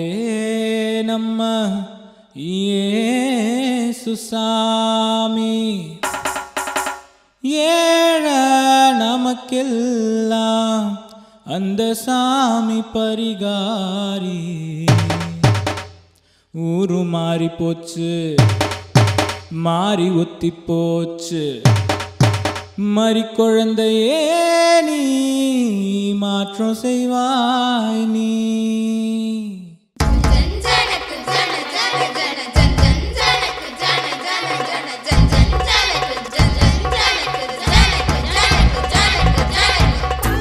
நம்ம ஏசுசாமி ஏழ நமக்கெல்லாம் அந்த சாமி பரிகாரி ஊரு மாறி போச்சு மாறி ஒத்தி போச்சு மறி குழந்தையே நீ மாற்றம் செய்வாய் நீ ஜன் ஜனக்கு ஜன ஜன ஜன ஜன் ஜன் ஜனக்கு ஜன ஜன ஜன ஜன் ஜன் ஜனக்கு ஜன் ஜன் ஜனக்கு ஜனக்கு ஜனக்கு ஜனக்கு ஜனக்கு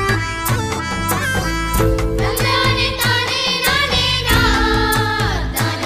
நானே தானே நானே நான்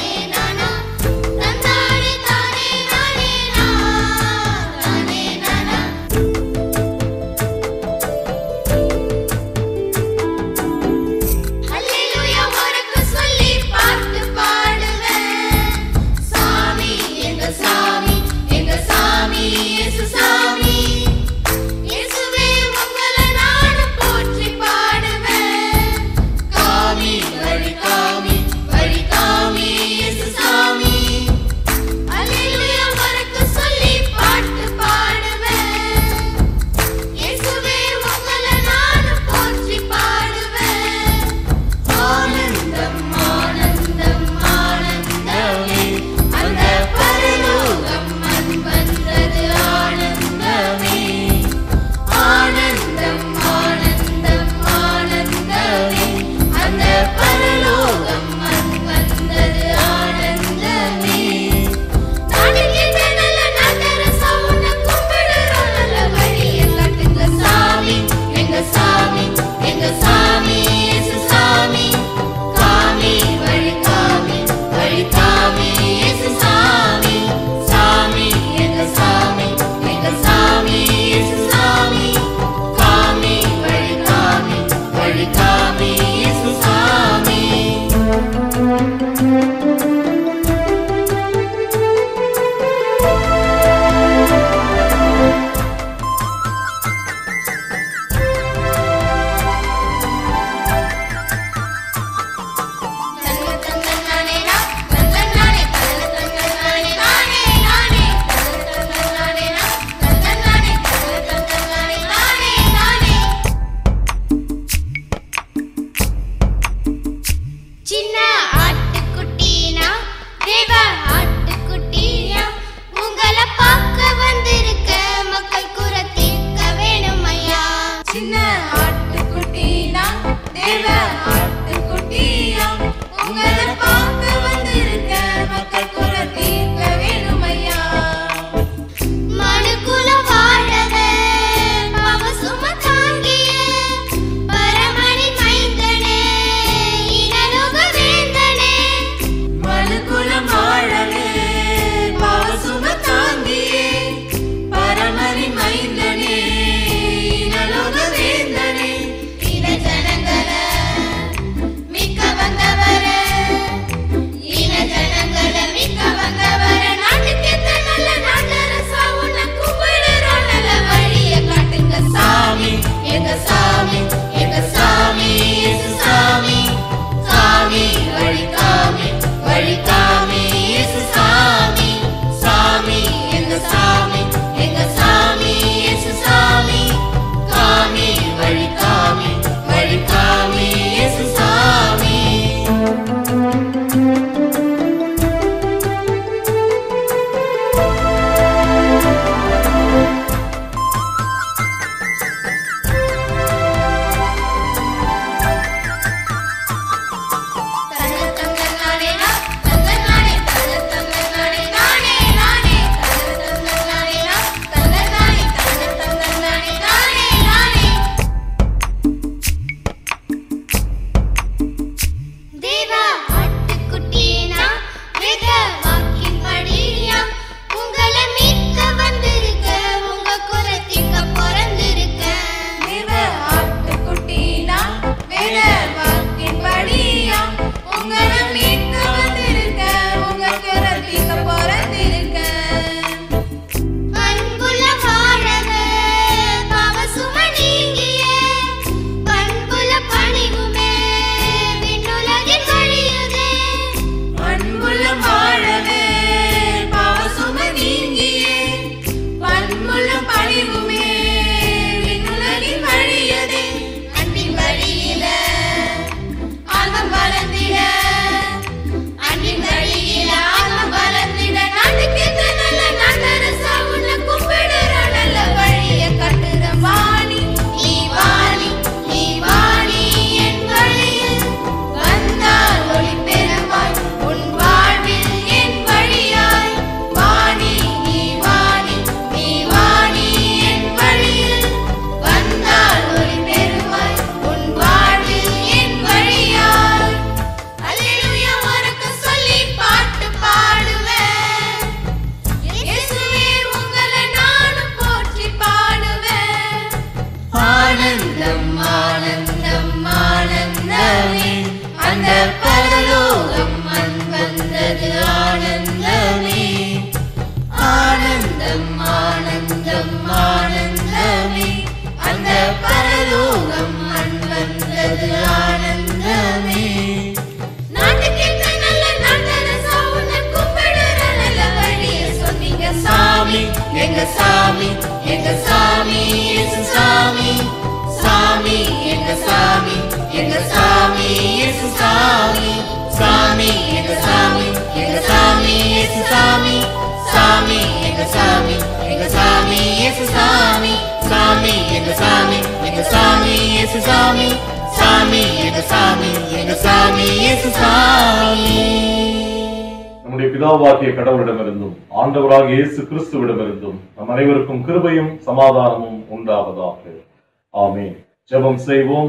ஆனந்தமே ஆனந்தம் ஆனந்தம் ஆனந்தமே அந்த பரலோகம் மண் வந்தது ஆனந்தமே நாட்டுக்கேற்ற நல்ல நாட்டரசா உன்னை கும்பிடுற நல்ல வழியை சொன்னீங்க சாமி எங்க சாமி எங்க சாமி இயேசு சாமி சாமி எங்க சாமி எங்க சாமி இயேசு சாமி சாமி எங்க சாமி எங்க சாமி இயேசு சாமி சாமி எங்க சாமி எங்க சாமி இயேசு சாமி சாமி எங்க சாமி எங்க சாமி இயேசு சாமி சாமி எங்க சாமி எங்க சாமி இயேசு சாமி நம்முடைய பிதாவாகிய கடவுளிடமிருந்தும் ஆண்டவராகிய இயேசு கிறிஸ்துவிடமிருந்தும் நம் அனைவருக்கும் கிருபையும் சமாதானமும் உண்டாவதாக ஆமென் ஜெபம் செய்வோம்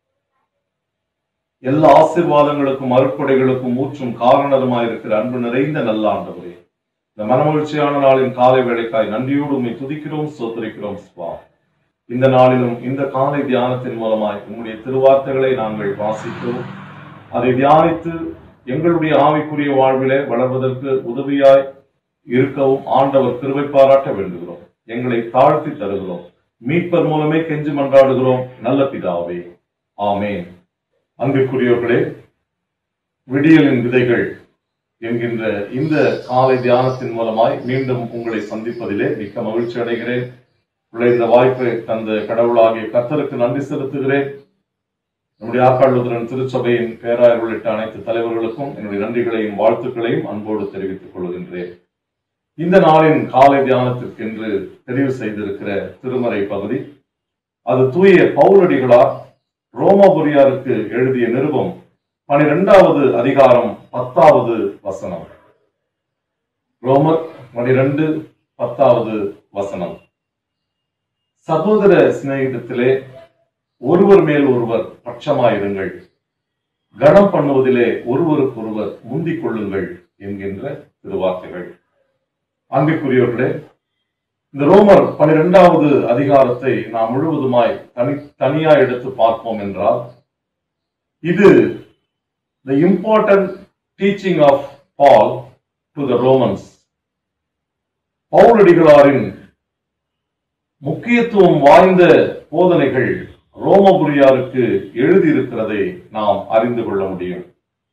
எல்லா ஆசீர்வாதங்களுக்கும் அருட்கொடைகளுக்கும் ஊற்றும் காரணருமாயிருக்கிற அன்பு நிறைந்த நல்ல ஆண்டவரே இந்த மனமகிழ்ச்சியான நாளின் காலை வேளைக்காய் நன்றியோடு உண்மை துதிக்கிறோம் சோத்தரிக்கிறோம் ஸ்வா இந்த நாளிலும் இந்த காலை தியானத்தின் மூலமாய் உம்முடைய திருவார்த்தைகளை நாங்கள் வாசிக்கிறோம் அதை தியானித்து எங்களுடைய ஆவிக்குரிய வாழ்விலே வளர்வதற்கு உதவியாய் இருக்கவும் ஆண்டவர் கிருபை பாராட்ட வேண்டுகிறோம் எங்களை தாழ்த்தி தருகிறோம் மீட்பர் மூலமே கெஞ்சி மன்றாடுகிறோம் நல்ல பிதாவே ஆமென் அன்புக்குரியவர்களே விடியலின் விதைகள் என்கின்ற இந்த காலை தியானத்தின் மூலமாய் மீண்டும் உங்களை சந்திப்பதிலே மிக்க மகிழ்ச்சி அடைகிறேன் உள்ள இந்த வாய்ப்பை தந்த கடவுளாகிய கர்த்தருக்கு நன்றி செலுத்துகிறேன் நம்முடைய ஆக்காளுதரன் திருச்சபையின் பேராயர் உள்ளிட்ட அனைத்து தலைவர்களுக்கும் என்னுடைய நன்றிகளையும் வாழ்த்துக்களையும் அன்போடு தெரிவித்துக் கொள்கின்றேன் இந்த நாளின் காலை தியானத்திற்கென்று தெரிவு செய்திருக்கிற திருமறை பகுதி அது தூய பௌரடிகளார் ரோமாபுரியாருக்கு எழுதிய நிருபம் பனிரெண்டாவது அதிகாரம் பத்தாவது வசனம் ரோமர் பனிரெண்டு பத்தாவது வசனம் சகோதர சிநேகிதத்திலே ஒருவர் மேல் ஒருவர் பட்சமாயிருங்கள் கனம் பண்ணுவதிலே ஒருவருக்கொருவர் முந்திக் கொள்ளுங்கள் என்கின்ற திருவார்த்தைகள் அன்பிற்குரியவர்களே இந்த ரோமர் பனிரெண்டாவது அதிகாரத்தை நாம் முழுவதுமாய் தனி தனியா எடுத்து பார்ப்போம் என்றால் இது the important teaching of Paul to the Romans பவுலடிகளாரின் முக்கியத்துவம் வாய்ந்த போதனைகள் ரோமபுரியாருக்கு எழுதியிருக்கிறதை நாம் அறிந்து கொள்ள முடியும்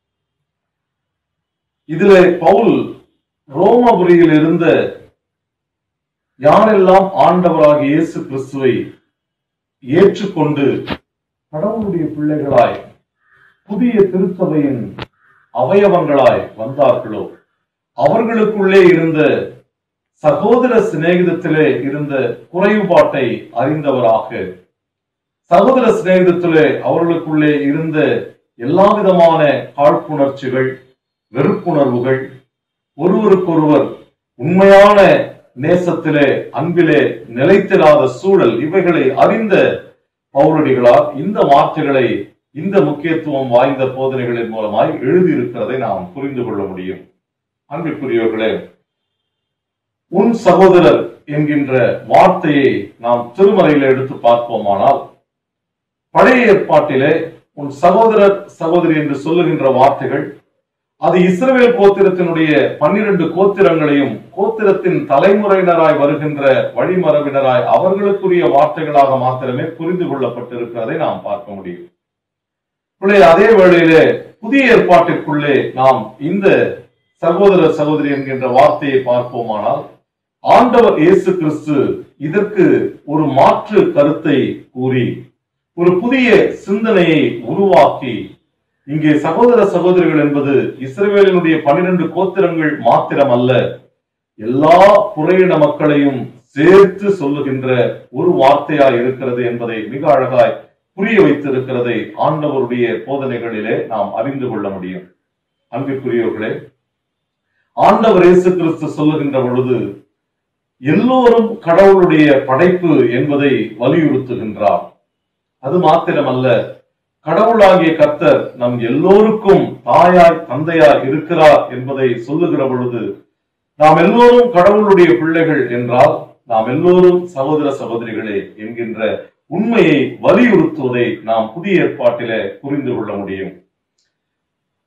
இதிலே பவுல் ரோமபுரியில் இருந்த யாரெல்லாம் ஆண்டவராகிய இயேசு கிறிஸ்துவை ஏற்றுக்கொண்டு கடவுளுடைய பிள்ளைகளாய் புதிய திருச்சபையின் அவயவங்களாய் வந்தார்களோ அவர்களுக்குள்ளே இருந்த சகோதர சிநேகிதத்திலே இருந்த குறைபாட்டை அறிந்தவராக சகோதர சிநேகிதத்திலே அவர்களுக்குள்ளே இருந்த எல்லா விதமான காழ்ப்புணர்ச்சிகள் வெறுப்புணர்வுகள் ஒருவருக்கொருவர் உண்மையான நேசத்திலே அன்பிலே நிலைத்திராத சூழல் இவைகளை அறிந்த பௌரடிகளார் இந்த வார்த்தைகளை இந்த முக்கியத்துவம் வாய்ந்த போதனைகளின் மூலமாய் எழுதியிருக்கிறதை நாம் புரிந்து கொள்ள முடியும் அன்பிற்குரியவர்களே உன் சகோதரர் என்கின்ற வார்த்தையை நாம் திருமறையில எடுத்து பார்ப்போமானால் பழைய ஏற்பாட்டிலே உன் சகோதரர் சகோதரி என்று சொல்லுகின்ற வார்த்தைகள் அது இஸ்ரவேல் கோத்திரத்தினுடைய பன்னிரண்டு கோத்திரங்களையும் கோத்திரத்தின் தலைமுறையினராய் வருகின்ற வழிமரபினராய் அவர்களுக்குரிய வார்த்தைகளாக மாத்திரமே புரிந்து கொள்ளப்பட்டிருக்கிறதை நாம் பார்க்க முடியும் பிள்ளை அதே வேளையிலே புதிய ஏற்பாட்டிற்குள்ளே நாம் இந்த சகோதர சகோதரி என்கின்ற வார்த்தையை பார்ப்போமானால் ஆண்டவர் இயேசு கிறிஸ்து இதற்கு ஒரு மாற்று கருத்தை கூறி ஒரு புதிய சிந்தனையை உருவாக்கி இங்கே சகோதர சகோதரிகள் என்பது இஸ்ரவேலினுடைய பன்னிரண்டு கோத்திரங்கள் மாத்திரம் அல்ல எல்லா புறையின மக்களையும் சேர்த்து சொல்லுகின்ற ஒரு வார்த்தையாய் இருக்கிறது என்பதை மிக அழகாய் புரிய வைத்திருக்கிறதை ஆண்டவருடைய போதனைகளிலே நாம் அறிந்து கொள்ள முடியும் அன்பிற்குரியவர்களே ஆண்டவர் இயேசு கிறிஸ்து சொல்லுகின்ற பொழுது எல்லோரும் கடவுளுடைய படைப்பு என்பதை வலியுறுத்துகின்றார் அது மாத்திரமல்ல கடவுளாகிய கர்த்தர் நம் எல்லோருக்கும் தாயாய் தந்தையாய் இருக்கிறார் என்பதை சொல்லுகிற பொழுது நாம் எல்லோரும் கடவுளுடைய பிள்ளைகள் என்றால் நாம் எல்லோரும் சகோதர சகோதரிகளே என்கின்ற உண்மையை வலியுறுத்துவதை நாம் புதிய ஏற்பாட்டிலே புரிந்து கொள்ள முடியும்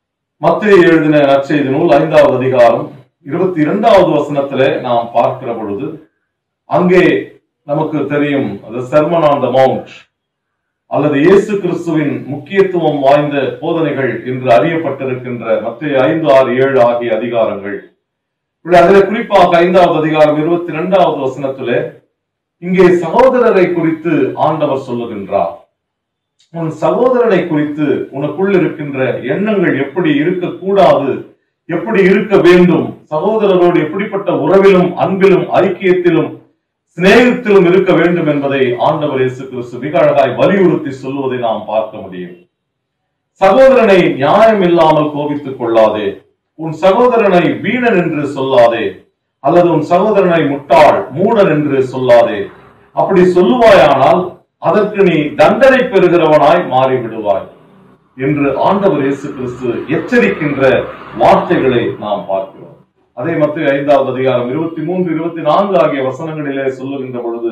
மத்திய எழுதின நற்செய்தி நூல் ஐந்தாவது அதிகாரம் இருபத்தி இரண்டாவது வசனத்திலே நாம் பார்க்கிற பொழுது அங்கே நமக்கு தெரியும் அது செர்மன் ஆன் த மவுண்ட் அல்லது இயேசு கிறிஸ்துவின் முக்கியத்துவம் வாய்ந்த போதனைகள் என்று அறியப்பட்டிருக்கின்ற மத்திய ஐந்து ஆறு ஏழு ஆகிய அதிகாரங்கள் இப்படி அதில் குறிப்பாக ஐந்தாவது அதிகாரம் இருபத்தி இரண்டாவது வசனத்திலே இங்கே சகோதரரை குறித்து ஆண்டவர் சொல்லுகின்றார் உன் சகோதரனை குறித்து உனக்குள் இருக்கின்ற எண்ணங்கள் எப்படி இருக்கக்கூடாது எப்படி இருக்க வேண்டும் சகோதரரோடு எப்படிப்பட்ட உறவிலும் அன்பிலும் ஐக்கியத்திலும் சிநேகத்திலும் இருக்க வேண்டும் என்பதை ஆண்டவர் இயேசு கிறிஸ்து மிக அழகாய் வலியுறுத்தி சொல்லுவதை நாம் பார்க்க முடியும் சகோதரனை நியாயம் இல்லாமல் கோபித்துக் கொள்ளாதே உன் சகோதரனை வீணன் என்று சொல்லாதே அல்லது உன் சகோதரனை முட்டாள் மூடன் என்று சொல்லாதே அப்படி சொல்லுவாயானால் அதற்கு நீ தண்டனை பெறுகிறவனாய் மாறிவிடுவாய் என்று ஆண்டவர் இயேசு கிறிஸ்து எச்சரிக்கின்ற வார்த்தைகளை நாம் பார்க்கிறோம் அதே மத்திய ஐந்தாவது அதிகாரம் இருபத்தி மூன்று இருபத்தி நான்கு ஆகிய வசனங்களிலே சொல்லுகின்ற பொழுது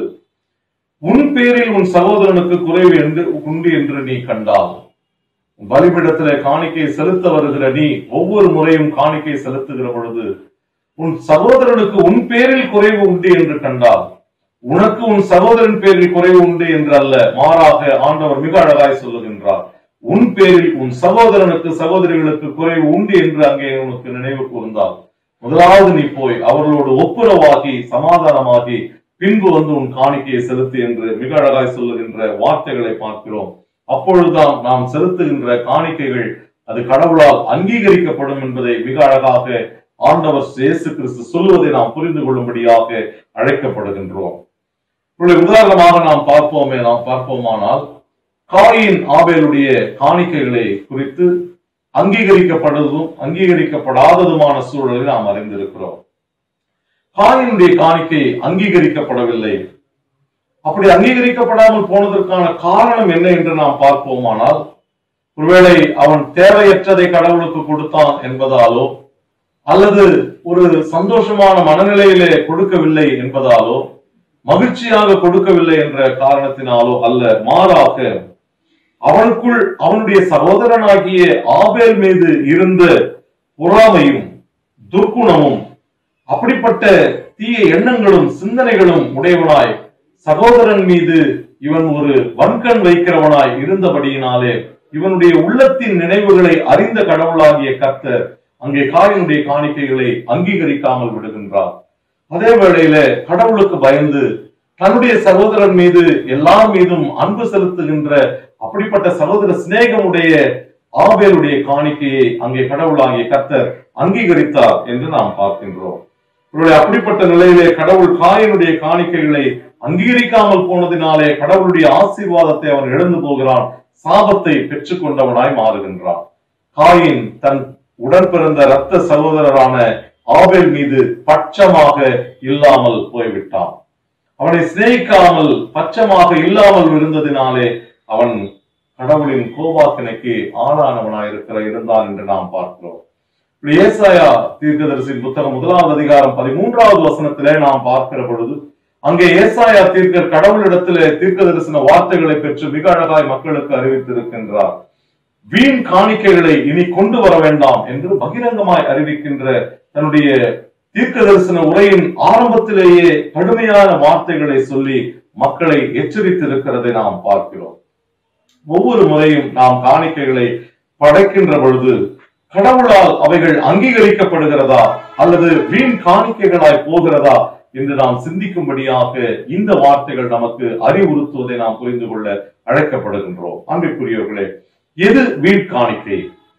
உன் பேரில் உன் சகோதரனுக்கு குறைவு என்று உண்டு என்று நீ கண்டால் பலிபிடத்திலே காணிக்கை செலுத்த வருகிற நீ ஒவ்வொரு முறையும் காணிக்கை செலுத்துகிற பொழுது உன் சகோதரனுக்கு உன் பேரில் குறைவு உண்டு என்று கண்டால் உனக்கு உன் சகோதரன் பேரில் குறைவு உண்டு என்று அல்ல மாறாக ஆண்டவர் மிக அழகாய் சொல்லுகின்றார் உன் பேரில் உன் சகோதரனுக்கு சகோதரிகளுக்கு குறைவு உண்டு என்று அங்கே உனக்கு நினைவு கூர்ந்தால் முதலாவது நீ போய் அவர்களோடு ஒப்புரவாகி சமாதானமாகி பின்பு வந்து உன் காணிக்கையை செலுத்து என்று மிக அழகாய் சொல்லுகின்ற வார்த்தைகளை பார்க்கிறோம் அப்பொழுதுதான் நாம் செலுத்துகின்ற காணிக்கைகள் அது கடவுளால் அங்கீகரிக்கப்படும் என்பதை மிக அழகாக ஆண்டவர் இயேசு கிறிஸ்து சொல்லுவதை நாம் புரிந்து கொள்ளும்படியாக அழைக்கப்படுகின்றோம் இப்பொழுது உதாரணமாக நாம் பார்ப்போமே நாம் பார்ப்போமானால் காயின் ஆபேலுடைய காணிக்கைகளை குறித்து அங்கீகரிக்கப்படுவதும் அங்கீகரிக்கப்படாததுமான சூழலை நாம் அறிந்திருக்கிறோம் காயினுடைய காணிக்கை அங்கீகரிக்கப்படவில்லை அப்படி அங்கீகரிக்கப்படாமல் போனதற்கான காரணம் என்ன என்று நாம் பார்ப்போமானால் ஒருவேளை அவன் தேவையற்றதை கடவுளுக்கு கொடுத்தான் என்பதாலோ அல்லது ஒரு சந்தோஷமான மனநிலையிலே கொடுக்கவில்லை என்பதாலோ மகிழ்ச்சியாக கொடுக்கவில்லை என்ற காரணத்தினாலோ அல்ல மாறாக அவனுக்குள் அவனுடைய சகோதரனாகிய ஆபேல் மீது இருந்த பொறாமையும் துர்க்குணமும் அப்படிப்பட்ட தீய எண்ணங்களும் சிந்தனைகளும் உடையவனாய் சகோதரன் மீது இவன் ஒரு வன்கண் வைக்கிறவனாய் இருந்தபடியினாலே இவனுடைய உள்ளத்தின் நினைவுகளை அறிந்த கடவுளாகிய கர்த்தர் அங்கே காயினுடைய காணிக்கைகளை அங்கீகரிக்காமல் விடுகின்றார் அதே வேளையில கடவுளுக்கு பயந்து தன்னுடைய சகோதரன் மீது எல்லார் மீதும் அன்பு செலுத்துகின்ற அப்படிப்பட்ட சகோதர சிநேகமுடைய ஆபேலுடைய காணிக்கையை அங்கே கடவுளாகிய கர்த்தர் அங்கீகரித்தார் என்று நாம் பார்க்கின்றோம் இவருடைய அப்படிப்பட்ட நிலையிலே கடவுள் காயினுடைய காணிக்கைகளை அங்கீகரிக்காமல் போனதினாலே கடவுளுடைய ஆசீர்வாதத்தை அவன் இழந்து போகிறான் சாபத்தை பெற்றுக் கொண்டவனாய் மாறுகின்றான் காயின் தன் உடன் பிறந்த இரத்த சகோதரரான ஆபேல் மீது பட்சமாக இல்லாமல் போய்விட்டான் அவனை சிநேகிக்காமல் பட்சமாக இல்லாமல் இருந்ததினாலே அவன் கடவுளின் கோபாக்கினைக்கு ஆளானவனாய் இருக்கிற இருந்தான் என்று நாம் பார்க்கிறோம் இப்படி ஏசாயா தீர்க்கதரிசியின் புத்தகம் முதலாவது அதிகாரம் பதிமூன்றாவது வசனத்திலே நாம் பார்க்கிற பொழுது அங்கே ஏசாயா தீர்க்கர் கடவுளிடத்திலே தீர்க்க தரிசன வார்த்தைகளை பெற்று மிக அழகாய் மக்களுக்கு அறிவித்திருக்கின்றார் வீண் காணிக்கைகளை இனி கொண்டு வர வேண்டாம் என்று பகிரங்கமாய் அறிவிக்கின்ற தன்னுடைய தீர்க்க தரிசன உரையின் ஆரம்பத்திலேயே கடுமையான வார்த்தைகளை சொல்லி மக்களை எச்சரித்திருக்கிறதை நாம் பார்க்கிறோம் ஒவ்வொரு முறையும் நாம் காணிக்கைகளை படைக்கின்ற பொழுது கடவுளால் அவைகள் அங்கீகரிக்கப்படுகிறதா அல்லது வீண் காணிக்கைகளாய் போகிறதா என்று நாம் சிந்திக்கும்படியாக இந்த வார்த்தைகள் நமக்கு அறிவுறுத்துவதை நாம் புரிந்து கொள்ள அழைக்கப்படுகின்றோம் அன்பிற்குரியவர்களே எது வீண் காணிக்கை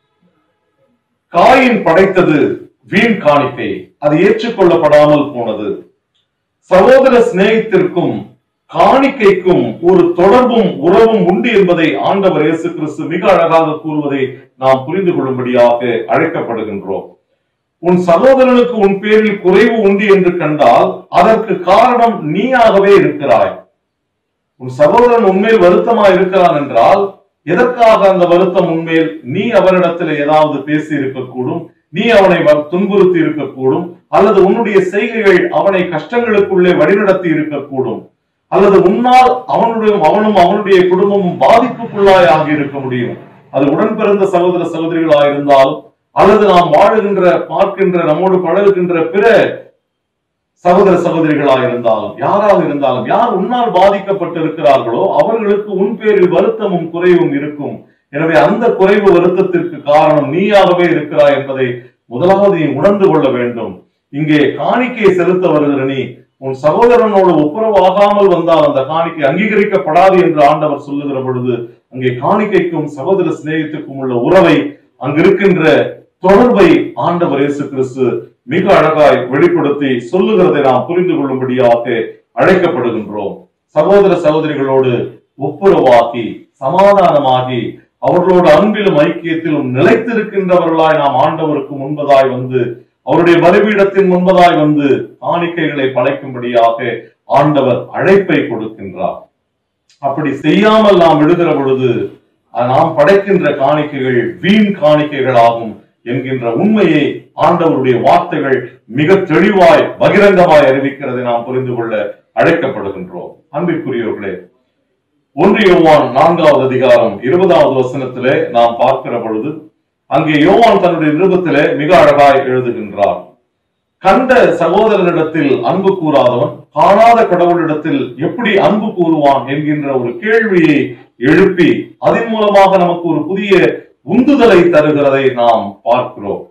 காயின் படைத்தது வீண் காணிக்கை அது ஏற்றுக்கொள்ளப்படாமல் போனது சகோதர சிநேகத்திற்கும் காணிக்கைக்கும் ஒரு தொடர்பும் உறவும் உண்டு என்பதை ஆண்டவர் இயேசு கிறிஸ்து மிக அழகாக கூறுவதை நாம் புரிந்து கொள்ளும்படியாக அழைக்கப்படுகின்றோம் உன் சகோதரனுக்கு உன் பேரில் குறைவு உண்டு என்று கண்டால் அதற்கு காரணம் நீயாகவே இருக்கிறாய் உன் சகோதரன் உண்மையில் வருத்தமா இருக்கிறான் என்றால் எதற்காக அந்த வருத்தம் உண்மையில் நீ அவரிடத்தில் ஏதாவது பேசி இருக்கக்கூடும் நீ அவனை வ- துன்புறுத்தி இருக்கக்கூடும் அல்லது உன்னுடைய செய்கைகள் அவனை கஷ்டங்களுக்குள்ளே வழிநடத்தி இருக்கக்கூடும் அல்லது உன்னால் அவனுடைய அவனும் அவனுடைய குடும்பமும் பாதிப்புக்குள்ளாய் ஆகி இருக்க முடியும் அது உடன் பிறந்த சகோதர சகோதரிகளாக இருந்தாலும் அல்லது நாம் வாழுகின்ற பார்க்கின்ற நம்மோடு பழகுகின்ற பிற சகோதர சகோதரிகளாக இருந்தாலும் யாராக இருந்தாலும் யார் உன்னால் பாதிக்கப்பட்டிருக்கிறார்களோ அவர்களுக்கு உன் பேரில் வருத்தமும் குறைவும் இருக்கும் எனவே அந்த குறைவு வருத்தத்திற்கு காரணம் நீயாகவே இருக்கிறாய் என்பதை முதலாவது நீ உணர்ந்து கொள்ள வேண்டும் இங்கே காணிக்கையை செலுத்த வருகிற நீ உன் சகோதரனோடு ஒப்புரவாகாமல் வந்தால் அந்த காணிக்கை அங்கீகரிக்கப்படாது என்று ஆண்டவர் சொல்லுகிற பொழுது அங்கே காணிக்கைக்கும் சகோதர சிநேகத்துக்கும் உள்ள உறவை அங்கு இருக்கின்ற தொடர்பை ஆண்டவர் இயேசு கிறிஸ்து மிக அழகாய் வெளிப்படுத்தி சொல்லுகிறதை நாம் புரிந்து கொள்ளும்படியாக அழைக்கப்படுகின்றோம் சகோதர சகோதரிகளோடு ஒப்புரவாகி சமாதானமாகி அவர்களோடு அன்பிலும் ஐக்கியத்திலும் நிலைத்திருக்கின்றவர்களாய் நாம் ஆண்டவருக்கு முன்பதாய் வந்து அவருடைய பலிபீடத்தின் முன்பதாய் வந்து காணிக்கைகளை படைக்கும்படியாக ஆண்டவர் அழைப்பை கொடுக்கின்றார் அப்படி செய்யாமல் நாம் விடுகிற பொழுது அஹ், நாம் படைக்கின்ற காணிக்கைகள் வீண் காணிக்கைகளாகும் என்கின்ற உண்மையை ஆண்டவருடைய வார்த்தைகள் மிக தெளிவாய் பகிரங்கமாய் அறிவிக்கிறதை நாம் புரிந்து கொள்ள அழைக்கப்படுகின்றோம் அன்பிற்குரியவர்களே ஒன்று யோவான் நான்காவது அதிகாரம் இருபதாவது வசனத்திலே நாம் பார்க்கிற பொழுது அங்கே யோவான் தன்னுடைய நிருபத்திலே மிக அழகாய் எழுதுகின்றார் கண்ட சகோதரனிடத்தில் அன்பு கூறாதவன் காணாத கடவுளிடத்தில் எப்படி அன்பு கூறுவான் என்கின்ற ஒரு கேள்வியை எழுப்பி அதன் மூலமாக நமக்கு ஒரு புதிய உந்துதலை தருகிறதை நாம் பார்க்கிறோம்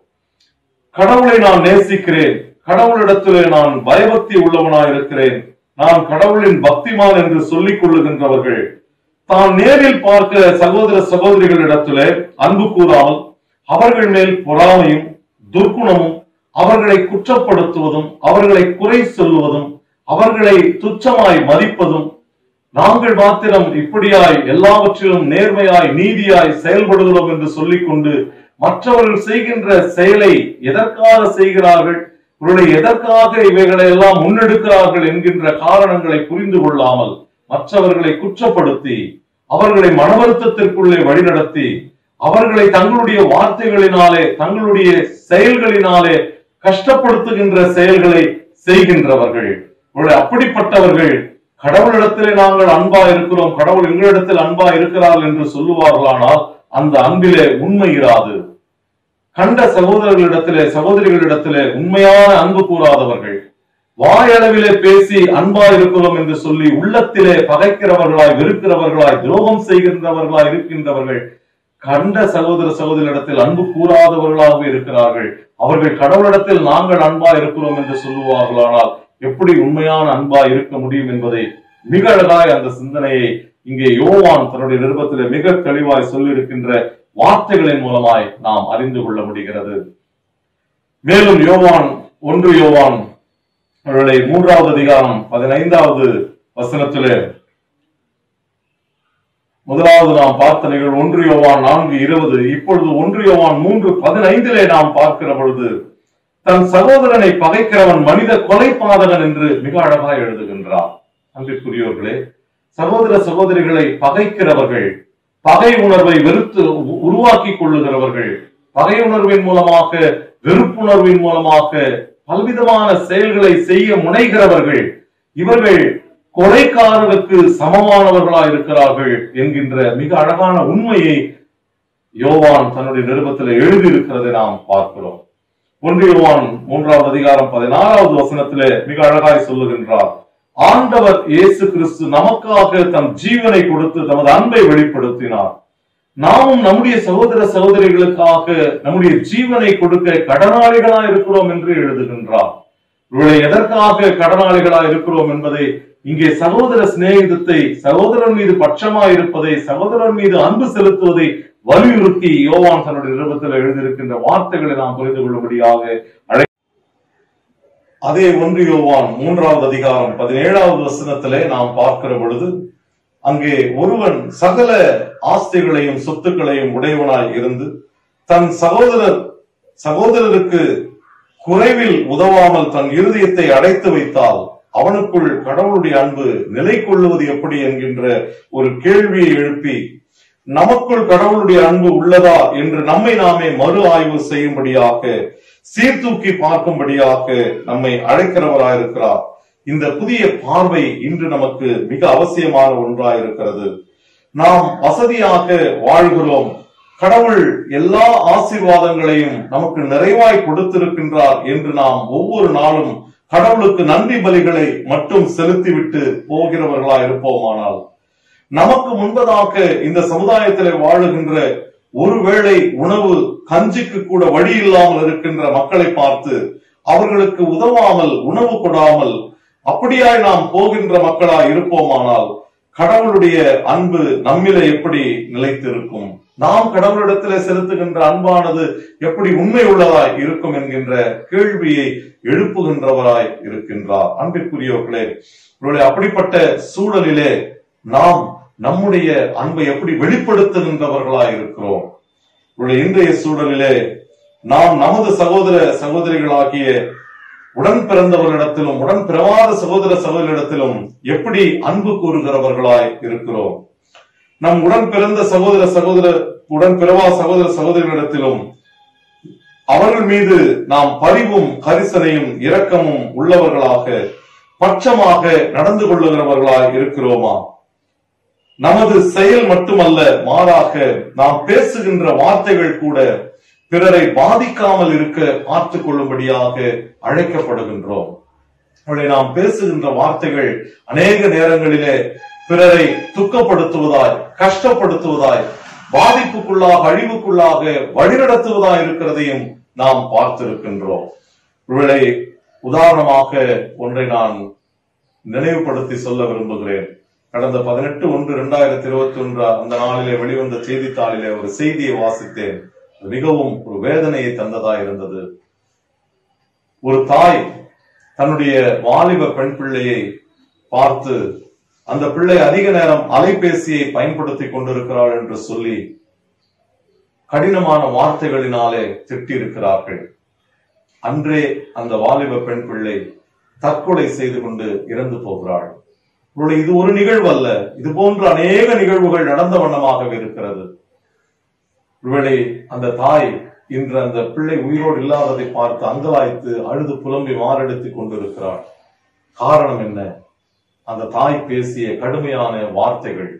கடவுளை நான் நேசிக்கிறேன் கடவுளிடத்திலே நான் பயபக்தி உள்ளவனாய் இருக்கிறேன் நான் கடவுளின் பக்திமான் என்று சொல்லிக் கொள்ளுகின்றவர்கள் தான் நேரில் பார்க்கிற சகோதர சகோதரிகளிடத்திலே அன்பு கூறாமல் அவர்கள் மேல் பொறாமையும் துர்க்குணமும் அவர்களை குற்றப்படுத்துவதும் அவர்களை குறை சொல்லுவதும் அவர்களை துச்சமாய் மதிப்பதும் நாங்கள் மாத்திரம் இப்படியாய் எல்லாவற்றிலும் நேர்மையாய் நீதியாய் செயல்படுகிறோம் என்று சொல்லிக்கொண்டு மற்றவர்கள் செய்கின்ற செயலை எதற்காக செய்கிறார்கள் இவர்களை எதற்காக இவைகளை எல்லாம் முன்னெடுக்கிறார்கள் என்கின்ற காரணங்களை புரிந்து கொள்ளாமல் மற்றவர்களை குற்றப்படுத்தி அவர்களை மனவருத்தத்திற்குள்ளே வழிநடத்தி அவர்களை தங்களுடைய வார்த்தைகளினாலே தங்களுடைய செயல்களினாலே கஷ்டப்படுத்துகின்ற செயல்களை செய்கின்றவர்கள் இவர்கள் அப்படிப்பட்டவர்கள் கடவுளிடத்திலே நாங்கள் அன்பா இருக்கிறோம் கடவுள் எங்களிடத்தில் அன்பா இருக்கிறார்கள் என்று சொல்லுவார்களானால் அந்த அன்பிலே உண்மை இராது கண்ட சகோதரர்களிடத்திலே சகோதரிகளிடத்திலே உண்மையான அன்பு கூறாதவர்கள் வாயளவிலே பேசி அன்பா இருக்கிறோம் என்று சொல்லி உள்ளத்திலே பகைக்கிறவர்களாய் வெறுக்கிறவர்களாய் துரோகம் செய்கின்றவர்களாய் இருக்கின்றவர்கள் கண்ட சகோதர சகோதரிடத்தில் அன்பு கூறாதவர்களாகவே இருக்கிறார்கள் அவர்கள் கடவுளிடத்தில் நாங்கள் அன்பா இருக்கிறோம் என்று சொல்லுவார்களானால் எப்படி உண்மையான அன்பா இருக்க முடியும் என்பதை மிக அழகாய் அந்த சிந்தனையை இங்கே யோவான் தன்னுடைய நிருபத்திலே மிக தெளிவாய் சொல்லியிருக்கின்ற வார்த்தைகளின் மூலமாய் நாம் அறிந்து கொள்ள முடிகிறது மேலும் யோவான் ஒன்று யோவான் அவர்களை மூன்றாவது அதிகாரம் பதினைந்தாவது வசனத்திலே முதலாவது நாம் பார்த்த நிகழ்வு ஒன்று யோவான் நான்கு இருபது இப்பொழுது ஒன்று யோவான் மூன்று பதினைந்திலே நாம் பார்க்கிற பொழுது தன் சகோதரனை பகைக்கிறவன் மனித கொலைபாதகன் என்று மிக அழகாய் எழுதுகின்றார் அன்பிற்குரியவர்களே சகோதர சகோதரிகளை பகைக்கிறவர்கள் பகை உணர்வை வெறுத்து உ- உருவாக்கிக் கொள்ளுகிறவர்கள் பகை உணர்வின் மூலமாக வெறுப்புணர்வின் மூலமாக பல்விதமான செயல்களை செய்ய முனைகிறவர்கள் இவர்கள் கொலைக்காரருக்கு சமமானவர்களாய் இருக்கிறார்கள் என்கின்ற மிக அழகான உண்மையை யோவான் தன்னுடைய நிருபத்தில் எழுதியிருக்கிறதை நாம் பார்க்கிறோம் ஒன்று யோவான் மூன்றாவது அதிகாரம் பதினாறாவது வசனத்திலே மிக அழகாய் சொல்லுகின்றார் ஆண்டவர் இயேசு கிறிஸ்து நமக்காக தம் ஜீவனை கொடுத்து தமது அன்பை வெளிப்படுத்தினார் நாமும் நம்முடைய சகோதர சகோதரிகளுக்காக நம்முடைய ஜீவனை கொடுக்க கடனாளிகளா இருக்கிறோம் என்று எழுதுகின்றார் இவர்களை எதற்காக கடனாளிகளா இருக்கிறோம் என்பதை இங்கே சகோதர சிநேகிதத்தை சகோதரன் மீது பட்சமா இருப்பதை சகோதரன் மீது அன்பு செலுத்துவதை வலியுறுத்தி யோவான் தன்னுடைய நிருபத்தில் எழுதியிருக்கின்ற வார்த்தைகளை நாம் புரிந்து கொள்ளும்படியாக அழை அதே ஒன்று யோவான் மூன்றாவது அதிகாரம் பதினேழாவது வசனத்திலே நாம் பார்க்கிற பொழுது அங்கே ஒருவன் சகல ஆஸ்திகளையும் சொத்துக்களையும் உடையவனாய் இருந்து தன் சகோதரர் சகோதரருக்கு குறைவில் உதவாமல் தன் இருதயத்தை அடைத்து வைத்தால் அவனுக்குள் கடவுளுடைய அன்பு நிலை கொள்ளுவது எப்படி என்கின்ற ஒரு கேள்வியை எழுப்பி நமக்குள் கடவுளுடைய அன்பு உள்ளதா என்று நம்மை நாமே மறு ஆய்வு செய்யும்படியாக சீர்தூக்கி பார்க்கும்படியாக நம்மை அழைக்கிறவராயிருக்கிறார் இந்த புதிய பார்வை இன்று நமக்கு மிக அவசியமான ஒன்றாயிருக்கிறது நாம் வசதியாக வாழ்கிறோம் கடவுள் எல்லா ஆசீர்வாதங்களையும் நமக்கு நிறைவாய் கொடுத்திருக்கின்றார் என்று நாம் ஒவ்வொரு நாளும் கடவுளுக்கு நன்றி பலிகளை மட்டும் செலுத்திவிட்டு போகிறவர்களா இருப்போமானால் நமக்கு முன்பதாக இந்த சமுதாயத்திலே வாழுகின்ற ஒருவேளை உணவு கஞ்சிக்கு கூட வழி இல்லாமல் இருக்கின்ற மக்களை பார்த்து அவர்களுக்கு உதவாமல் உணவு கொடாமல் அப்படியாய் நாம் போகின்ற மக்களாய் இருப்போமானால் கடவுளுடைய அன்பு நம்மிலே எப்படி நிலைத்திருக்கும் நாம் கடவுளிடத்திலே செலுத்துகின்ற அன்பானது எப்படி உண்மை உள்ளதாய் இருக்கும் என்கின்ற கேள்வியை எழுப்புகின்றவராய் இருக்கின்றார் அன்பிற்குரியவர்களே ஒருவேளை அப்படிப்பட்ட சூழலிலே நாம் நம்முடைய அன்பை எப்படி வெளிப்படுத்துகின்றவர்களாய் இருக்கிறோம் ஒருவேளை இன்றைய சூழலிலே நாம் நமது சகோதர சகோதரிகளாகிய உடன் பிறந்தவர்களிடத்திலும் உடன் பிறவாத சகோதர சகோதரிடத்திலும் எப்படி அன்பு கூறுகிறவர்களாய் இருக்கிறோம் நம் உடன் பிறந்த சகோதர சகோதர உடன் பிறவா சகோதர சகோதரிகளிடத்திலும் அவர்கள் மீது நாம் பரிவும் கரிசனையும் இரக்கமும் உள்ளவர்களாக பட்சமாக நடந்து கொள்ளுகிறவர்களாய் இருக்கிறோமா நமது செயல் மட்டுமல்ல மாறாக நாம் பேசுகின்ற வார்த்தைகள் கூட பிறரை பாதிக்காமல் இருக்க பார்த்துக் கொள்ளும்படியாக அழைக்கப்படுகின்றோம் அவளை நாம் பேசுகின்ற வார்த்தைகள் அநேக நேரங்களிலே பிறரை துக்கப்படுத்துவதாய் கஷ்டப்படுத்துவதாய் பாதிப்புக்குள்ளாக அழிவுக்குள்ளாக வழிநடத்துவதாய் இருக்கிறதையும் நாம் பார்த்திருக்கின்றோம் ஒருவேளை உதாரணமாக ஒன்றை நான் நினைவுபடுத்தி சொல்ல விரும்புகிறேன் கடந்த பதினெட்டு ஒன்று இரண்டாயிரத்தி இருபத்தி ஒன்று அந்த நாளிலே வெளிவந்த செய்தித்தாளிலே ஒரு செய்தியை வாசித்தேன் அது மிகவும் ஒரு வேதனையை தந்ததா இருந்தது ஒரு தாய் தன்னுடைய வாலிப பெண் பிள்ளையை பார்த்து அந்த பிள்ளை அதிக நேரம் அலைபேசியை பயன்படுத்தி கொண்டிருக்கிறாள் என்று சொல்லி கடினமான வார்த்தைகளினாலே திட்டியிருக்கிறார்கள் அன்றே அந்த வாலிப பெண் பிள்ளை தற்கொலை செய்து கொண்டு இறந்து போகிறாள் இவளுடைய இது ஒரு நிகழ்வு அல்ல இது போன்ற அநேக நிகழ்வுகள் நடந்த வண்ணமாகவே இருக்கிறது ஒருவேளை அந்த தாய் இன்று அந்த பிள்ளை உயிரோடு இல்லாததை பார்த்து அங்கலாய்த்து அழுது புலம்பி மாரடித்துக் கொண்டிருக்கிறாள் காரணம் என்ன அந்த தாய் பேசிய கடுமையான வார்த்தைகள்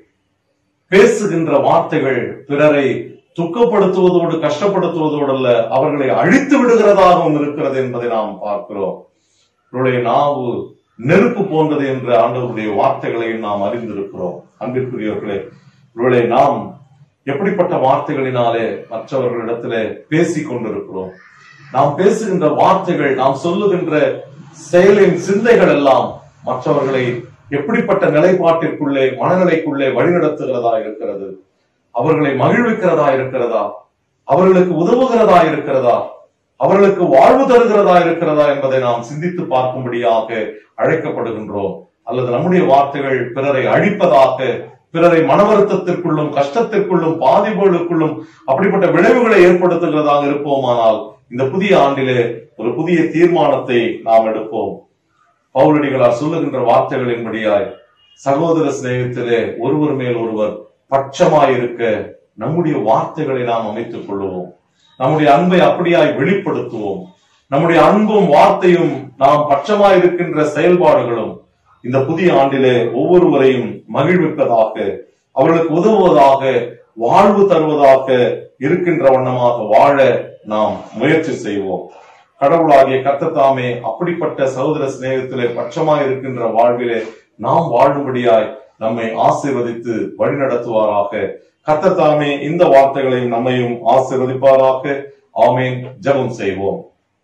பேசுகின்ற வார்த்தைகள் பிறரை துக்கப்படுத்துவதோடு கஷ்டப்படுத்துவதோடு அல்ல அவர்களை அழித்து விடுகிறதாகவும் இருக்கிறது என்பதை நாம் பார்க்கிறோம் இவருடைய நாவு நெருப்பு போன்றது என்ற ஆண்டவருடைய வார்த்தைகளையும் நாம் அறிந்திருக்கிறோம் அன்பிற்குரியவர்களே இவர்களை நாம் எப்படிப்பட்ட வார்த்தைகளினாலே மற்றவர்களிடத்திலே பேசிக் கொண்டிருக்கிறோம் நாம் பேசுகின்ற வார்த்தைகள் நாம் சொல்லுகின்ற செயலின் சிந்தைகள் எல்லாம் மற்றவர்களை எப்படிப்பட்ட நிலைப்பாட்டிற்குள்ளே மனநிலைக்குள்ளே வழிநடத்துகிறதா இருக்கிறது அவர்களை மகிழ்விக்கிறதா இருக்கிறதா அவர்களுக்கு உதவுகிறதா இருக்கிறதா அவர்களுக்கு வாழ்வு தருகிறதா இருக்கிறதா என்பதை நாம் சிந்தித்து பார்க்கும்படியாக அழைக்கப்படுகின்றோம் அல்லது நம்முடைய வார்த்தைகள் பிறரை அழிப்பதாக பிறரை மன வருத்தத்திற்குள்ளும் கஷ்டத்திற்குள்ளும் பாதிப்புகளுக்குள்ளும் அப்படிப்பட்ட விளைவுகளை ஏற்படுத்துகிறதாக இருப்போமானால் இந்த புதிய ஆண்டிலே ஒரு புதிய தீர்மானத்தை நாம் எடுப்போம் பவுலடிகளார் சொல்லுகின்ற வார்த்தைகளின்படியாய் சகோதர சிநேகத்திலே ஒருவர் மேல் ஒருவர் பட்சமாயிருக்க நம்முடைய வார்த்தைகளை நாம் அமைத்துக் கொள்ளுவோம் நம்முடைய அன்பை அப்படியாய் வெளிப்படுத்துவோம் நம்முடைய அன்பும் வார்த்தையும் நாம் பட்சமாய் இருக்கின்ற செயல்பாடுகளும் இந்த புதிய ஆண்டிலே ஒவ்வொருவரையும் மகிழ்விப்பதாக அவர்களுக்கு உதவுவதாக வாழ்வு தருவதாக இருக்கின்ற வண்ணமாக வாழ நாம் முயற்சி செய்வோம் கடவுளாகிய கர்த்தத்தாமே அப்படிப்பட்ட சகோதர சிநேகத்திலே பட்சமாய் இருக்கின்ற வாழ்விலே நாம் வாழும்படியாய் நம்மை ஆசீர்வதித்து வழிநடத்துவாராக கர்த்தத்தாமே இந்த வார்த்தைகளையும் நம்மையும் ஆசீர்வதிப்பாராக ஆமேன் ஜெபம் செய்வோம்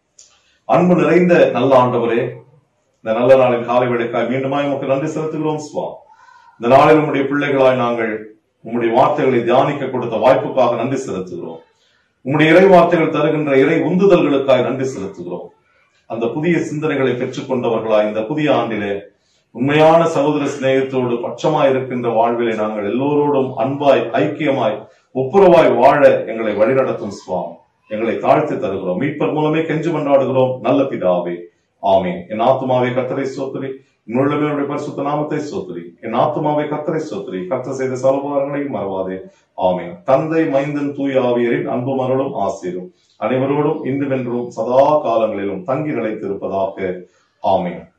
அன்பு நிறைந்த நல்ல ஆண்டவரே இந்த நல்ல நாளின் காலை வேலைக்காய் மீண்டுமாய் உமக்கு நன்றி செலுத்துகிறோம் சுவா இந்த நாளில் உம்முடைய பிள்ளைகளாய் நாங்கள் உம்முடைய வார்த்தைகளை தியானிக்க கொடுத்த வாய்ப்புக்காக நன்றி செலுத்துகிறோம் உம்முடைய இறை வார்த்தைகள் தருகின்ற இறை உந்துதல்களுக்காய் நன்றி செலுத்துகிறோம் அந்த புதிய சிந்தனைகளை பெற்றுக்கொண்டவர்களாய் இந்த புதிய ஆண்டிலே உண்மையான சகோதர சிநேகத்தோடு பட்சமாய் இருக்கின்ற வாழ்விலே நாங்கள் எல்லோரோடும் அன்பாய் ஐக்கியமாய் ஒப்புரவாய் வாழ எங்களை வழிநடத்தும் சுவாமி எங்களை தாழ்த்தி தருகிறோம் மீட்பர் மூலமே கெஞ்சு கொண்டாடுகிறோம் நல்ல பிதாவே ஆமீன் என் ஆத்துமாவை கத்தரை சோத்திரி என்னுள்ளவருடைய பரிசுத்த நாமத்தை சோத்திரி என் ஆத்துமாவை கத்தரை சோத்திரி கத்த செய்த சலபாரங்களையும் மறவாதே ஆமீன் தந்தை மைந்தன் தூய் ஆவியரின் அன்பு மரலும் ஆசீரும் அனைவரோடும் இன்றுவென்றும் சதா காலங்களிலும் தங்கி நிலைத்திருப்பதாக ஆமீன்